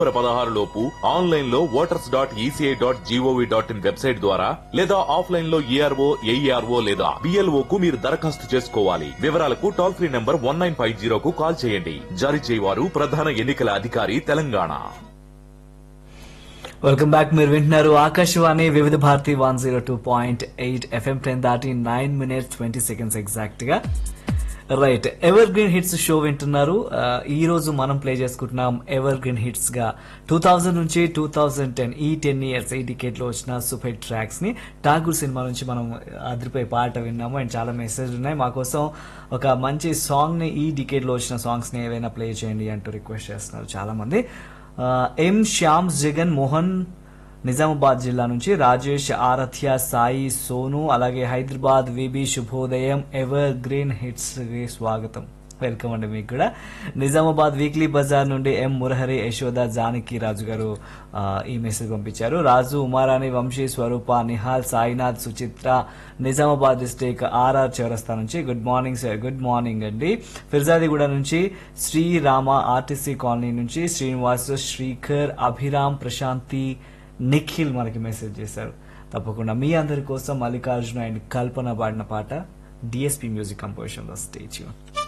పదహారు లోపు ఆన్లైన్ లో voters dot ECI dot GOV dot in website ద్వారా లేదా ఆఫ్లైన్ లో ఈఆర్ఓ ఏఈఆర్ఓ లేదా బిఎల్ఓ కు మీరు దరఖాస్తు చేసుకోవాలి వివరాలకు toll free number one nine five జీరోకు కాల్ చేయండి జారీ చేయవారు ప్రధాన ఎన్నికల అధికారి తెలంగాణ వెల్కమ్ బ్యాక్ మీరు వింటున్నారు Akashvani Vividh Bharati one zero two point eight FM ten దాటి nine minutes twenty seconds exact గా right ever green hits show వింటున్నారు ఆ, ఈ రోజు మనం ప్లే చేసుకుంటున్నాం ఎవర్ గ్రీన్ హిట్స్ గా టూ థౌజండ్ నుంచి టూ థౌజండ్ టెన్ ఈ టెన్ ఇయర్స్ ఈ డికేట్ లో వచ్చిన సూపర్ హిట్ ట్రాక్స్ ని ఠాగూర్ సినిమా నుంచి మనం అదిరిపోయి పాట విన్నాము అండ్ చాలా మెసేజ్ ఉన్నాయి మా కోసం ఒక మంచి సాంగ్ ని ఈ డికేట్ లో వచ్చిన సాంగ్స్ ని ఏవైనా ప్లే చేయండి అంటూ రిక్వెస్ట్ చేస్తున్నారు చాలా మంది ఆ, ఎం శ్యామ్ జగన్ మోహన్ నిజామాబాద్ జిల్లా నుంచి రాజేష్ ఆరథ్య సాయి సోను అలాగే హైదరాబాద్ విబి శుభోదయం ఎవర్ గ్రీన్ హిట్స్ కి స్వాగతం వెల్కమ్ అండి మీకు కూడా నిజామాబాద్ వీక్లీ బజార్ నుండి ఎం మురహరి యశోద జానకి రాజు గారు ఆ, ఈ మెసేజ్ పంపించారు రాజు ఉమారాణి వంశీ స్వరూప నిహాల్ సాయినాథ్ సుచిత్ర నిజామాబాద్ డిస్టిక్ ఆర్ఆర్ చౌరస్తా నుంచి good morning sir good morning అండి ఫిర్జాదిగూడ నుంచి శ్రీరామ ఆర్టీసీ కాలనీ నుంచి శ్రీనివాస్ శ్రీకర్ అభిరామ్ ప్రశాంతి నిఖిల్ మనకి మెసేజ్ చేశారు తప్పకుండా మీ అందరి కోసం మల్లికార్జున అండ్ కల్పన పాడిన పాట డిఎస్పి మ్యూజిక్ కంపోజిషన్ లో స్టేచ్యూ